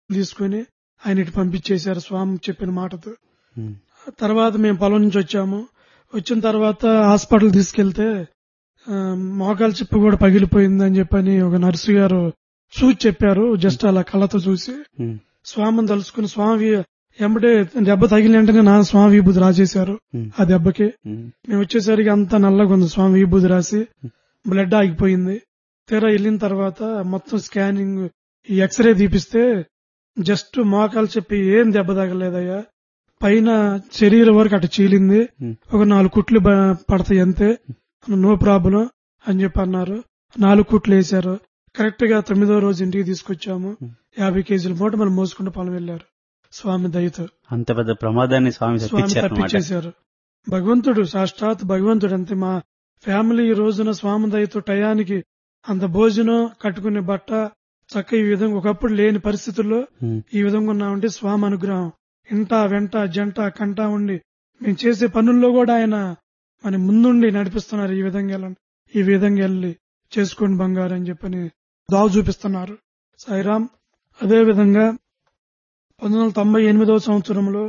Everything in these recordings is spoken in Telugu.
తీసుకుని ఆయన ఇటు పంపించేశారు స్వామి చెప్పిన మాటతో ఉమ్, తర్వాత మేము పొలం నుంచి వచ్చాము వచ్చిన తర్వాత హాస్పిటల్ తీసుకెళ్తే ఆ, మోకాలు చెప్పు కూడా పగిలిపోయింది అని చెప్పని ఒక నర్సు గారు చూసి చెప్పారు జస్ట్ అలా కళ్ళతో చూసి ఉమ్, స్వామిని తలుచుకుని స్వామి ఎంబడే దెబ్బ తగిలిన వెంటనే నా స్వామి విభూతి రాసేశారు ఉమ్, ఆ దెబ్బకి ఉమ్, మేము వచ్చేసరికి అంతా నల్లగా ఉంది స్వామి విభూతి రాసి బ్లడ్ ఆగిపోయింది తీరా వెళ్ళిన తర్వాత మొత్తం స్కానింగ్ ఈ ఎక్స్రే తీపిస్తే జస్ట్ మోకాలు చెప్పి ఏం దెబ్బ తగలేదయ్యా పైన శరీరం వరకు అటు చీలింది ఉమ్, ఒక నాలుగు కుట్లు బ- పడతాయి అంతే నో ప్రాబ్లం అని చెప్పి అన్నారు నాలుగు కుట్లు వేశారు కరెక్ట్ గా తొమ్మిదో రోజు ఇంటికి తీసుకొచ్చాము యాభై కేజీల మూట మనం మోసుకుంటూ పొలం వెళ్లారు స్వామి దయతో అంత పెద్ద ప్రమాదాన్ని స్వామి స్వామి తప్పించారు అన్నమాట తప్పించేశారు భగవంతుడు సాక్షాత్ భగవంతుడు అంతే మా ఫ్యామిలీ ఈ రోజున స్వామి దయతో టయానికి అంత భోజనం కట్టుకునే బట్ట చక్క ఈ విధంగా ఒకప్పుడు లేని పరిస్థితుల్లో ఉమ్, ఈ విధంగా ఉన్నామంటే స్వామి అనుగ్రహం ఇంట వెంట జంట కంట ఉండి మేము చేసే పనుల్లో కూడా ఆయన మన ముందుండి నడిపిస్తున్నారు ఈ విధంగా వెళ్ళండి ఈ విధంగా వెళ్ళి చేసుకోండి బంగారు అని చెప్పని దావు చూపిస్తున్నారు సాయిరాం అదే విధంగా పంతొమ్మిది వందల తొంభై ఎనిమిదవ సంవత్సరంలో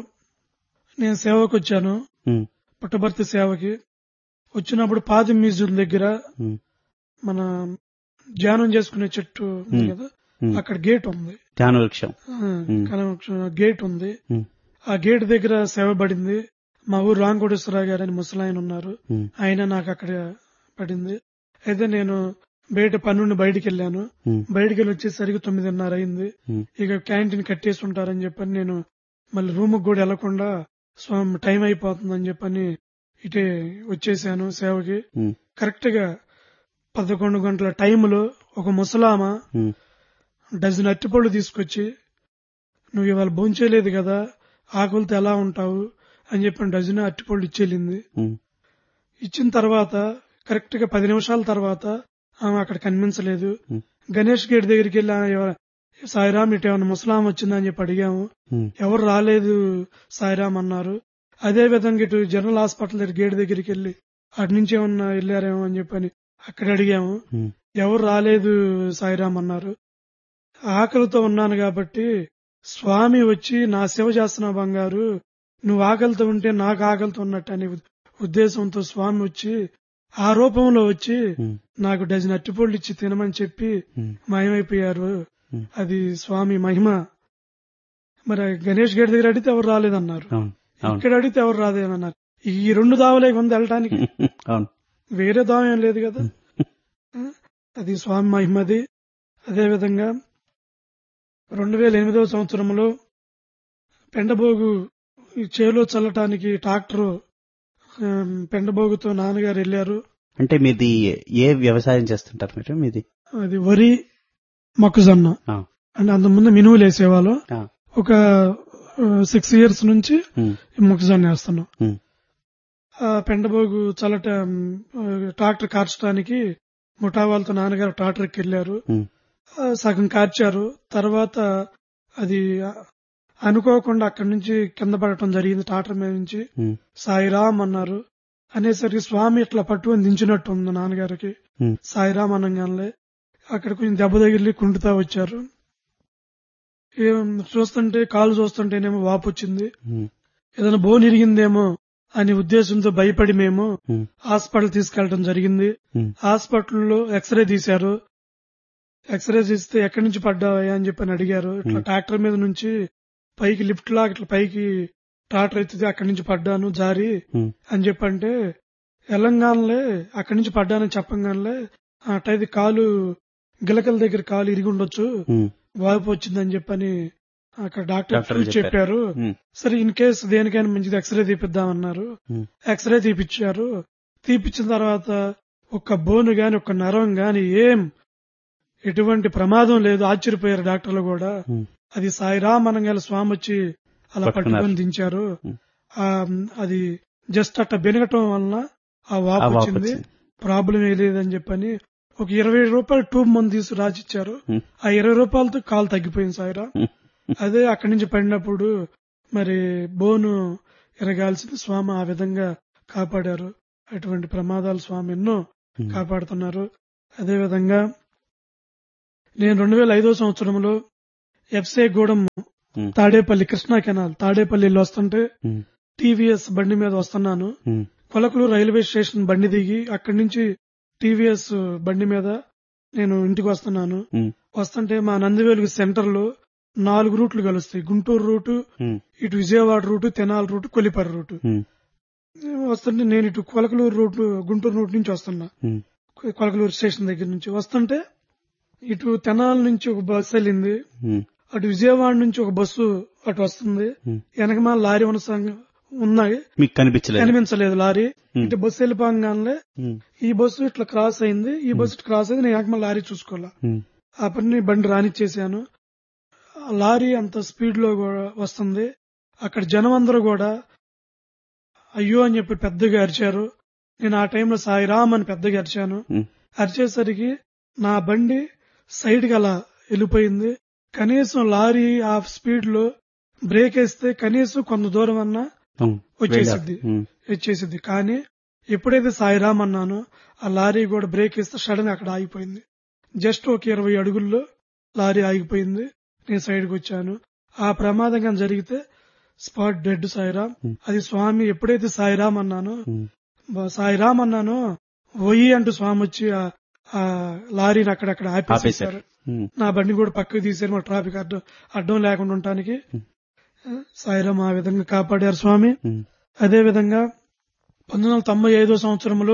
నేను సేవకు వచ్చాను ఉమ్, పుట్టభర్తి సేవకి వచ్చినప్పుడు పాది మ్యూజియం దగ్గర ఉమ్, మన ధ్యానం చేసుకునే చెట్టు ఉంది Hmm. కదా ఉమ్. అక్కడ గేట్ ఉంది ధ్యాన వృక్షం ఆ, Hmm. కనెక్షన్ గేట్ ఉంది ఉమ్, ఆ గేట్ దగ్గర సేవ పడింది మా ఊరు రాంకోటేశ్వరరావు గారు అని ముసలాయన ఉన్నారు ఉమ్, ఆయన నాకు అక్కడ పడింది అయితే నేను బయట పన్నుండి బయటికి వెళ్ళాను ఉమ్, బయటికి వెళ్ళి వచ్చేసరికి తొమ్మిదిన్నర అయింది ఉమ్, ఇక క్యాంటీన్ కట్టేసి ఉంటారని చెప్పని నేను మళ్ళీ రూమ్ కూడా వెళ్లకుండా స్వామి టైం అయిపోతుందని చెప్పని ఇటే వచ్చేసాను సేవకి ఉమ్, కరెక్ట్ గా పదకొండు గంటల టైంలో ఒక ముసలామ ఉమ్, డజన్ అట్టిపళ్ళు తీసుకొచ్చి నువ్వు ఇవాళ భోంచేయలేదు కదా ఆకులతో ఎలా ఉంటావు అని చెప్పి డజన్ అట్టిపళ్ళు ఇచ్చేళ్ళింది ఉమ్, ఇచ్చిన తర్వాత కరెక్ట్ గా పది నిమిషాల తర్వాత ఆమె అక్కడ కనిపించలేదు ఉమ్, గణేష్ గేట్ దగ్గరికి వెళ్ళి ఆమె ఎవ- సాయిరామ్ ఇటు ఏమైనా ముసలాం వచ్చిందని చెప్పి అడిగాము ఉమ్, ఎవరు రాలేదు సాయిరామ్ అన్నారు అదే విధంగా ఇటు జనరల్ హాస్పిటల్ దగ్గర గేట్ దగ్గరికి వెళ్ళి అటు నుంచి ఏమన్నా వెళ్ళారేమో అని చెప్పని అక్కడ అడిగాము ఉమ్, ఎవరు రాలేదు సాయిరామ్ అన్నారు ఆకలితో ఉన్నాను కాబట్టి స్వామి వచ్చి నా సేవ చేస్తున్న బంగారు నువ్వు ఆకలితో ఉంటే నాకు ఆకలితో ఉన్నట్టు అనే ఉద్- ఉద్దేశంతో స్వామి వచ్చి ఆ రూపంలో వచ్చి ఉమ్, నాకు డజన్ అట్టిపళ్ళు ఇచ్చి తినమని చెప్పి ఉమ్, మాయమైపోయారు ఉమ్. అది స్వామి మహిమ మరి గణేష్ గేట్ దగ్గర అడిగితే ఎవరు రాలేదన్నారు అవును అవును ఇక్కడ అడిగితే ఎవరు రాలేదన్నారు ఈ రెండు దావలే ఉంది వెళ్ళటానికి అవును వేరే దావం ఏం లేదు కదా ఆ, అది స్వామి మహిమది అదే విధంగా రెండు వేల ఎనిమిదవ సంవత్సరంలో పెండబోగు ఈ చేలో చల్లటానికి ట్రాక్టర్ పెండబోగుతో నాన్నగారు వెళ్ళారు అంటే మీది ఏ వ్యవసాయం చేస్తుంటారు మీరు మీది అది వరి మొక్కజొన్న ఆ, అంటే అంతకుముందు మినువులు వేసేవాళ్ళం ఆ, ఒక సిక్స్ ఇయర్స్ నుంచి ఉమ్, ఈ మొక్కజొన్న వేస్తున్నాం ఉమ్, ఆ పెండబోగు చల్లట ఆ, ట్రాక్టర్ కార్చడానికి ముఠా వాళ్ళతో నాన్నగారు ట్రాక్టర్కి వెళ్ళారు ఉమ్, ఆ, సగం కార్చారు తర్వాత అది ఆ, అనుకోకుండా అక్కడి నుంచి కింద పడటం జరిగింది ట్రాక్టర్ మీద నుంచి ఉమ్, సాయిరామ్ అన్నారు అనేసరికి స్వామి ఇట్లా పట్టుకొని దించినట్టు ఉంది నాన్నగారికి ఉమ్, సాయిరామ్ అనగానే అక్కడ కొంచెం దెబ్బ తగిలి కుంటుతా వచ్చారు ఏం చూస్తుంటే కాలు చూస్తుంటేనేమో వాపు వచ్చింది ఉమ్, ఏదైనా బోన్ ఇరిగిందేమో అనే ఉద్దేశంతో భయపడి మేము ఉమ్, హాస్పిటల్ తీసుకెళ్లడం జరిగింది ఉమ్, హాస్పిటల్లో ఎక్స్రే తీశారు ఎక్స్రే తీస్తే ఎక్కడి నుంచి పడ్డావయ్యా అని చెప్పని అడిగారు ఇట్లా Hmm. ట్రాక్టర్ మీద నుంచి పైకి లిఫ్ట్ లాగా ఇట్లా పైకి ట్రాక్టర్ ఎత్తితే అక్కడి నుంచి పడ్డాను జారి ఉమ్, అని చెప్పంటే తెలంగాణలే అక్కడి నుంచి పడ్డానని చెప్పంగానే అటైది కాలు గిలకల దగ్గర కాలు ఇరిగి ఉండొచ్చు ఉమ్, వాపు వచ్చిందని చెప్పని అక్కడ డాక్టర్ డాక్టర్ చూసి చెప్పారు. చెప్పారు ఉమ్, సరే ఇన్ కేసు దేనికైనా మంచిది ఎక్స్రే తీపిద్దామన్నారు ఉమ్, ఎక్స్రే తీపిచ్చారు తీపిచ్చిన తర్వాత ఒక్క బోను గాని ఒక్క నరం గాని ఏం ఎటువంటి ప్రమాదం లేదు ఆశ్చర్యపోయారు డాక్టర్లు కూడా ఉమ్, అది సాయిరామ్ అనగాల స్వామి వచ్చి అలా పట్టుకున్నారు. పట్టుకొని దించారు ఉమ్. ఆ అది జస్ట్ అట్ట బెనగటం వలన ఆ ఆ వాపు వాపు వచ్చింది వచ్చింది. ప్రాబ్లం ఏ లేదని చెప్పని ఒక ఇరవై రూపాయలు ట్యూబ్ మందు తీసి రాసిచ్చారు ఉమ్, ఆ ఇరవై రూపాయలతో కాలు తగ్గిపోయింది సాయిరామ్ ఉమ్, అదే అక్కడి నుంచి పడినప్పుడు మరి బోను ఎరగాల్సిన స్వామి ఆ విధంగా కాపాడారు అటువంటి ప్రమాదాలు స్వామి ఎన్నో ఉమ్, కాపాడుతున్నారు అదే విధంగా నేను రెండు వేల ఐదో సంవత్సరంలో ఎఫ్సే గూడెం ఉమ్, తాడేపల్లి కృష్ణా కెనాల్ తాడేపల్లిలో వస్తుంటే ఉమ్, టీవీఎస్ బండి మీద వస్తున్నాను ఉమ్, కొలకలు రైల్వే స్టేషన్ బండి దిగి అక్కడి నుంచి టీవీఎస్ బండి మీద నేను ఇంటికి వస్తున్నాను ఉమ్, వస్తుంటే మా నందివేలుగు సెంటర్ లో నాలుగు రూట్లు కలుస్తాయి గుంటూరు రూటు ఉమ్, ఇటు Vijayawada route Tenali route Kolipari route ఉమ్, వస్తుంటే నేను ఇటు కొలకలూరు రూట్ గుంటూరు రూట్ నుంచి వస్తున్నా ఉమ్, కొలకలూరు స్టేషన్ దగ్గర నుంచి వస్తుంటే ఇటు తెనాలి నుంచి ఒక బస్సు వెళ్ళింది ఉమ్, అటు విజయవాడ నుంచి ఒక బస్సు అటు వస్తుంది ఉమ్. వెనకమాల లారీ ఉన్న సంగ- ఉన్నాయి మీకు కనిపించలేదు కనిపించలేదు లారీ ఉమ్. ఇటు బస్సు వెళ్ళిపోగానే ఉమ్, ఈ బస్సు ఇట్లా క్రాస్ అయింది ఈ బస్సు ఇట్లా క్రాస్ అయింది నేను వెనకమాల లారీ చూసుకోవాలా ఉమ్, ఆ పని బండి రానిచ్చేసాను ఆ లారీ అంత స్పీడ్ లో కూడా వస్తుంది అక్కడ జనం అందరూ కూడా అయ్యో అని చెప్పి పెద్దగా అరిచారు నేను ఆ టైంలో సాయిరామ్ అని పెద్దగా అరిచాను ఉమ్, అరిచేసరికి నా బండి సైడ్ కి అలా వెళ్ళిపోయింది కనీసం లారీ ఆ స్పీడ్ లో బ్రేక్ వేస్తే కనీసం కొంత దూరం అన్నా ఉమ్, వచ్చేసిద్ది ఉమ్, వచ్చేసిద్ది కానీ ఎప్పుడైతే సాయిరామ్ అన్నానో ఆ లారీ కూడా బ్రేక్ ఇస్తే సడన్ గా అక్కడ ఆగిపోయింది జస్ట్ ఒక ఇరవై అడుగుల్లో లారీ ఆగిపోయింది నేను సైడ్ కి వచ్చాను ఆ ప్రమాదంగా జరిగితే స్పాట్ డెడ్ సాయిరామ్ Hmm. అది స్వామి ఎప్పుడైతే సాయిరామ్ అన్నానో ఉమ్, బ- సాయిరామ్ అన్నానో వయ్యి అంటూ స్వామి వచ్చి ఆ- ఆ లారీని అక్కడక్కడ ఆపేసేశారు ఆపేశారు. ఉమ్, నా బండి కూడా పక్కకు తీశారు మా ట్రాఫిక్ అడ్డం అడ్డం లేకుండా ఉండటానికి Hmm. సాయిరామ్ ఆ విధంగా కాపాడారు స్వామి ఉమ్, అదే విధంగా పంతొమ్మిది వందల తొంభై ఐదో సంవత్సరంలో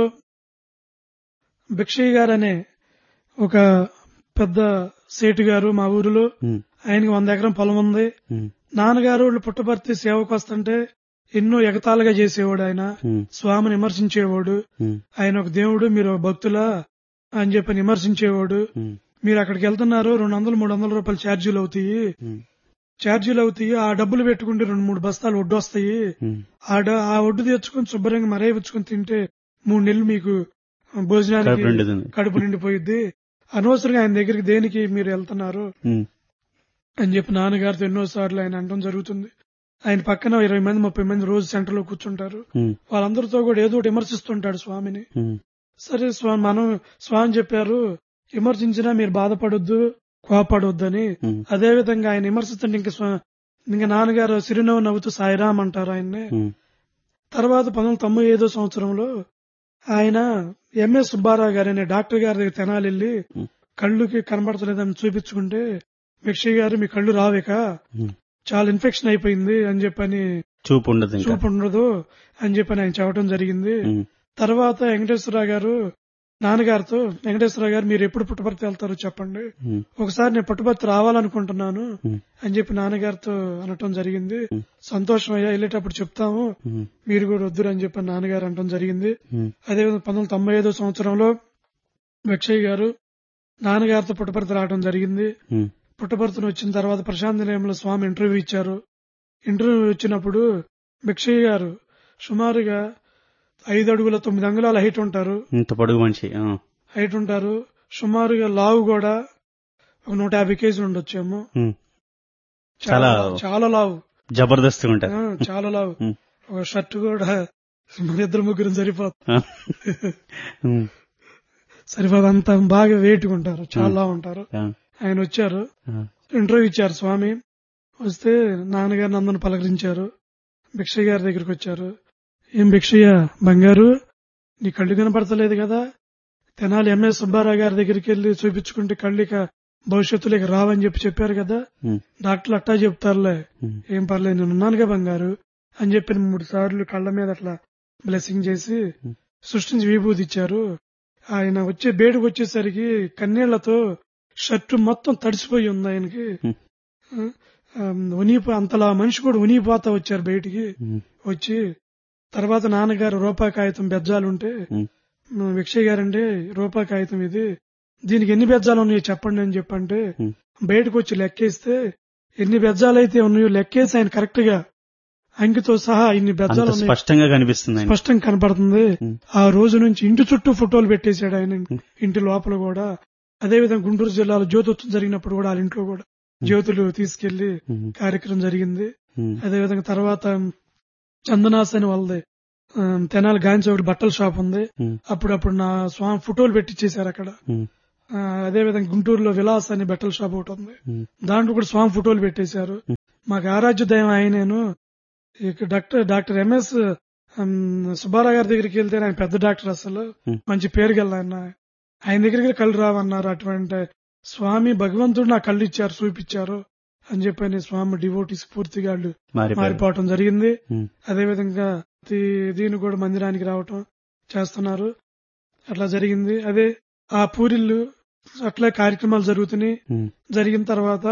భిక్షయ్య గారు అనే ఒక పెద్ద సేటు గారు మా ఊరిలో ఉమ్, ఆయనకి వంద ఎకరం పొలం ఉంది ఉమ్, నాన్నగారు వాళ్ళు పుట్టపర్తి సేవకు వస్తుంటే ఎన్నో ఎగతాళిగా చేసేవాడు ఆయన ఉమ్, స్వామిని విమర్శించేవాడు ఉమ్, ఆయన ఒక దేవుడు మీరు ఒక భక్తులా అని చెప్పి విమర్శించేవాడు ఉమ్, మీరు అక్కడికి వెళ్తున్నారు రెండు వందలు మూడు వందల రూపాయలు ఛార్జీలు అవుతాయి ఉమ్, ఛార్జీలు అవుతాయి ఆ డబ్బులు పెట్టుకుంటే రెండు మూడు బస్తాలు వడ్డు వస్తాయి ఉమ్, ఆ డ- ఆ ఒడ్డు తెచ్చుకొని శుభ్రంగా మరేపించుకొని తింటే మూడు నెలలు మీకు భోజనానికి కడుపు నిండుతుంది. కడుపు నిండిపోయిద్ది అనవసరంగా ఆయన దగ్గరికి దేనికి మీరు వెళ్తున్నారు ఉమ్, అని చెప్పి నాన్నగారితో ఎన్నో సార్లు ఆయన అనడం జరుగుతుంది ఆయన పక్కన ఇరవై మంది ముప్పై మంది రోజు సెంటర్ లో కూర్చుంటారు ఉమ్, వాళ్ళందరితో కూడా ఏదో ఒకటి విమర్శిస్తుంటాడు స్వామిని ఉమ్, సరే స్వామి మనం స్వామి చెప్పారు విమర్శించినా మీరు బాధపడొద్దు కోపడొద్దని ఉమ్, అదే విధంగా ఆయన విమర్శిస్తుంటే ఇంకా స్వా- ఇంకా నాన్నగారు సిరినవ్వు నవ్వుతూ సాయిరామ్ అంటారు ఆయన్ని ఉమ్, తర్వాత పంతొమ్మిది వందల తొంభై ఐదో సంవత్సరంలో ఆయన ఎంఎస్ సుబ్బారావు గారు అనే డాక్టర్ గారి దగ్గర తెనాలి వెళ్ళి ఉమ్. కళ్ళుకి కనబడతలేదని చూపించుకుంటే మిక్షయ్య గారు మీ కళ్ళు రావేక ఉమ్. చాలా ఇన్ఫెక్షన్ అయిపోయింది అని చెప్పని చూపు ఉండదు ఇంకా చూపు ఉండదు అని చెప్పని ఆయన చెప్పడం జరిగింది ఉమ్, తర్వాత వెంకటేశ్వరరావు గారు నాన్నగారితో వెంకటేశ్వరరావు గారు మీరు ఎప్పుడు పుట్టపర్తి వెళ్తారో చెప్పండి ఉమ్, ఒకసారి నేను పుట్టపర్తి రావాలనుకుంటున్నాను ఉమ్, అని చెప్పి నాన్నగారితో అనటం జరిగింది ఉమ్. సంతోషం అయ్యా వెళ్ళేటప్పుడు చెప్తాము ఉమ్, మీరు కూడా వద్దురు అని చెప్పి నాన్నగారు అనటం జరిగింది ఉమ్, అదేవిధంగా పంతొమ్మిది వందల తొంభై ఐదో సంవత్సరంలో వెక్షయ్య గారు నాన్నగారితో పుట్టపర్తి రావడం జరిగింది ఉమ్, పుట్టపర్తిని వచ్చిన తర్వాత ప్రశాంత్ నిలయంలో స్వామి ఇంటర్వ్యూ ఇచ్చారు ఇంటర్వ్యూ ఇచ్చినప్పుడు భిక్షయ్య గారు సుమారుగా ఐదు అడుగుల తొమ్మిది అంగుళాల హైట్ ఉంటారు ఇంత పొడుగు మనిషి ఆ, హైట్ ఉంటారు సుమారుగా లావు కూడా ఒక నూట యాభై కేజీలు ఉండొచ్చేమో ఉమ్, చాలా చాలా- చాలా లావు జబర్దస్త్గా ఉంటారు ఆ, చాలా లావు ఉమ్. ఒక షర్ట్ కూడా మన ఇద్దరు ముగ్గురు సరిపోదు ఆ. ఉమ్, సరిపోదు అంత బాగా వెయిట్గా ఉంటారు చాలా లావు ఉంటారు ఆ, ఆయన వచ్చారు ఆ, ఇంటర్వ్యూ ఇచ్చారు స్వామి వస్తే నాన్నగారు నందను పలకరించారు భిక్షయ్య గారి దగ్గరికి వచ్చారు ఏం భిక్షయ్య బంగారు నీ కళ్ళు కనపడతలేదు కదా తెనాలి ఎంఎస్ సుబ్బారావు గారి దగ్గరికి వెళ్లి చూపించుకుంటే కళ్ళు ఇక భవిష్యత్తులో ఇక రావని చెప్పి చెప్పారు కదా ఉమ్, డాక్టర్లు అట్టా చెప్తారులే ఉమ్, ఏం పర్లేదు నేను ఉన్నానుగా బంగారు అని చెప్పి మూడు సార్లు కళ్ళ మీద అట్లా బ్లెస్సింగ్ చేసి సృష్టించి విభూతి ఇచ్చారు ఆయన వచ్చే బేడుకు వచ్చేసరికి కన్నీళ్లతో షర్టు మొత్తం తడిసిపోయి ఉంది ఆయనకి ఉమ్, ఉనిపో అంతలా మనిషి కూడా ఉనిపోతా వచ్చారు బయటికి ఉమ్, వచ్చి తర్వాత నాన్నగారు రూపాయి కాగితం బెజ్జాలుంటే ఉమ్, మా విక్షయ్ గారంటే రూపాయి కాగితం ఇది దీనికి ఎన్ని బెజ్జాలు ఉన్నాయో చెప్పండి అని చెప్పంటే ఉమ్. బయటకు వచ్చి లెక్కేస్తే ఎన్ని బెజ్జాలు అయితే ఉన్నాయో లెక్కేసి ఆయన కరెక్ట్ గా అంకితో సహా ఇన్ని అంత బెజ్జాలు ఉన్నాయి స్పష్టంగా కనిపిస్తుంది ఆయన స్పష్టంగా కనపడుతుంది ఉమ్. ఆ రోజు నుంచి ఇంటి చుట్టూ ఫోటోలు పెట్టేశాడు ఆయన ఇంటి లోపల కూడా అదే విధంగా గుంటూరు జిల్లాలో జ్యోతోత్సవం జరిగినప్పుడు కూడా వాళ్ళ ఇంట్లో కూడా జ్యోతులు తీసుకెళ్లి ఉమ్, కార్యక్రమం జరిగింది ఉమ్, అదే విధంగా తర్వాత చందనాస్ అని వాళ్ళది ఆ, తెనాలి గాంచి ఒకటి బట్టల షాప్ ఉంది ఉమ్, అప్పుడప్పుడు నా స్వామి ఫోటోలు పెట్టించేశారు అక్కడ ఉమ్, ఆ, అదేవిధంగా గుంటూరులో విలాస్ అని బట్టల షాప్ ఒకటి ఉంది ఉమ్, దాంట్లో కూడా స్వామి ఫోటోలు పెట్టేశారు మాకు ఆరాధ్య దయం ఆయనేను ఇక డాక్టర్ డాక్టర్ ఎంఎస్ సుబ్బారావు గారి దగ్గరికి వెళ్తే ఆయన పెద్ద డాక్టర్ అసలు Hmm. మంచి పేరు గల ఆయన ఆయన దగ్గరికి కళ్ళు రావన్నారు అటువంటి స్వామి భగవంతుడు నా కళ్ళు ఇచ్చారు చూపించారు అని చెప్పని స్వామి డివోటీస్ పూర్తిగా వాళ్ళు మారిపోయారు మారిపోవటం జరిగింది ఉమ్, అదేవిధంగా దీ- దీన్ని కూడా మందిరానికి రావటం చేస్తున్నారు అట్లా జరిగింది అదే ఆ పూరిళ్ళు అట్లా కార్యక్రమాలు జరుగుతున్నాయి ఉమ్, జరిగిన తర్వాత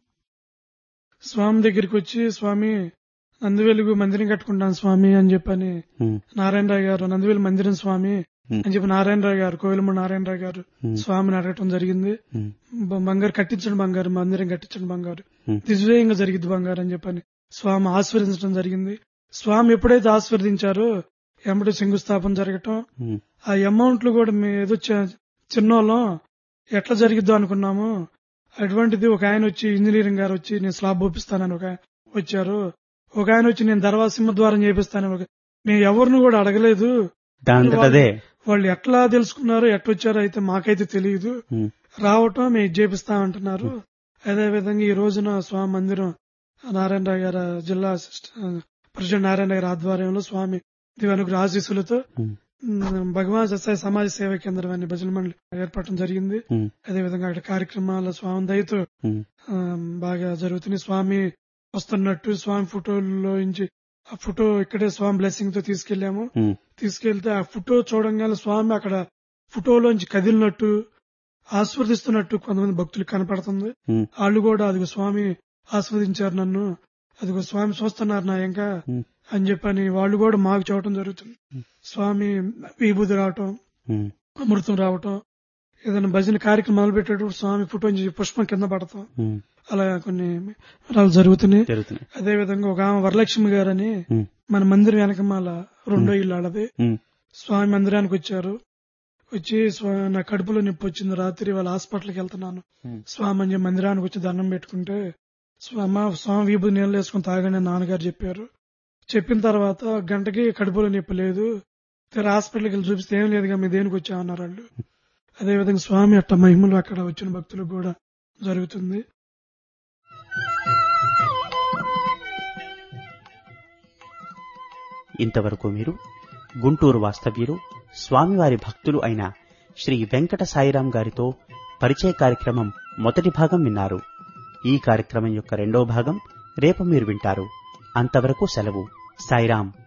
స్వామి దగ్గరికి వచ్చి స్వామి నందివెలుగు మందిరం కట్టుకుంటాను స్వామి అని చెప్పని ఉమ్, నారాయణరావు గారు నందివేలు మందిరం స్వామి Hmm. అని చెప్పి నారాయణరావు గారు కోవిలమ్మ నారాయణరావు గారు ఉమ్, స్వామిని అడగటం జరిగింది ఉమ్, బ- బంగారు కట్టించండి బంగారు మందిరం కట్టించండి బంగారు Hmm. దిగ్విజయంగా జరిగింది బంగారు అని చెప్పని స్వామి ఆశీర్వదించడం జరిగింది స్వామి ఎప్పుడైతే ఆశీర్వదించారో ఎమ్మటి శంకుస్థాపన జరగటం ఉమ్, ఆ అమౌంట్లు కూడా మేము ఏదో చి- చిన్నోళ్ళం ఎట్లా జరిగిద్దో అనుకున్నాము అటువంటిది ఒక ఆయన వచ్చి ఇంజనీరింగ్ గారు వచ్చి నేను స్లాబ్ ఒప్పిస్తానని ఒక ఆయన వచ్చారు ఒక ఆయన వచ్చి నేను దర్వాజ సింహద్వారం చేపిస్తానని ఒక మేము ఎవరిని కూడా అడగలేదు దాంతట అదే వాళ్ళు ఎట్లా తెలుసుకున్నారో ఎట్లొచ్చారో అయితే మాకైతే తెలియదు ఉమ్, రావటం మేము ఇది చేపిస్తామంటున్నారు అదే విధంగా ఈ రోజున స్వామి మందిరం నారాయణరావు గారి జిల్లా అసిస్టెంట్ ప్రెసిడెంట్ నారాయణ గారి ఆధ్వర్యంలో స్వామి దివానుగ్రహ ఆశీస్సులతో ఉమ్, ఉమ్, భగవాన్ సత్సాయి సమాజ సేవా కేంద్రం అనే భజన మండలి ఏర్పడటం జరిగింది ఉమ్, అదే విధంగా అక్కడ కార్యక్రమాల స్వామి దయతో ఉమ్, ఆ, బాగా జరుగుతున్నాయి స్వామి వస్తున్నట్టు స్వామి ఫోటోలో నుంచి ఆ ఫోటో ఇక్కడే స్వామి బ్లెస్సింగ్ తో తీసుకెళ్లాము ఉమ్, తీసుకెళ్తే ఆ ఫోటో చూడంగానే స్వామి అక్కడ ఫోటోలోంచి కదిలినట్టు ఆస్వాదిస్తున్నట్టు కొంతమంది భక్తులు కనపడుతుంది ఉమ్, వాళ్ళు కూడా అదిగో స్వామి ఆస్వాదించారు నన్ను అదిగో స్వామి చూస్తున్నారు నా ఇంకా ఉమ్, అని చెప్పని వాళ్ళు కూడా మాకు చూడటం జరుగుతుంది స్వామి విభూతి రావటం ఉమ్, అమృతం రావటం ఏదైనా భజన కార్యక్రమాలు పెట్టేటప్పుడు స్వామి ఫోటో నుంచి పుష్పం కింద పడతాం ఉమ్, అలా కొన్ని వివరాలు జరుగుతున్నాయి జరుగుతున్నాయి అదే విధంగా ఒక ఆమె వరలక్ష్మి గారని ఉమ్, మన మందిరం వెనకమాల రెండో ఇల్లు ఆడది ఉమ్, స్వామి మందిరానికి వచ్చారు వచ్చి స్వా- నా కడుపులో నొప్పి వచ్చింది రాత్రి వాళ్ళ హాస్పిటల్కి వెళ్తున్నాను ఉమ్, స్వామి అని చెప్పి మందిరానికి వచ్చి దండం పెట్టుకుంటే స్వామి స్వామి విభూతి నీళ్ళు వేసుకుని తాగని నాన్నగారు చెప్పారు చెప్పిన తర్వాత గంటకి కడుపులో నొప్పి లేదు తీరా హాస్పిటల్కి వెళ్ళి చూపిస్తే ఏం లేదుగా మీ దేనికి వచ్చామన్నారు వాళ్ళు అదేవిధంగా స్వామి అట్ట మహిమలు అక్కడ వచ్చిన భక్తులకు కూడా జరుగుతుంది ఇంతవరకు మీరు గుంటూరు వాస్తవ్యులు స్వామివారి భక్తులు అయిన శ్రీ వెంకట సాయిరాం గారితో పరిచయ కార్యక్రమం మొదటి భాగం విన్నారు ఈ కార్యక్రమం యొక్క రెండో భాగం రేపు మీరు వింటారు అంతవరకు సెలవు సాయిరాం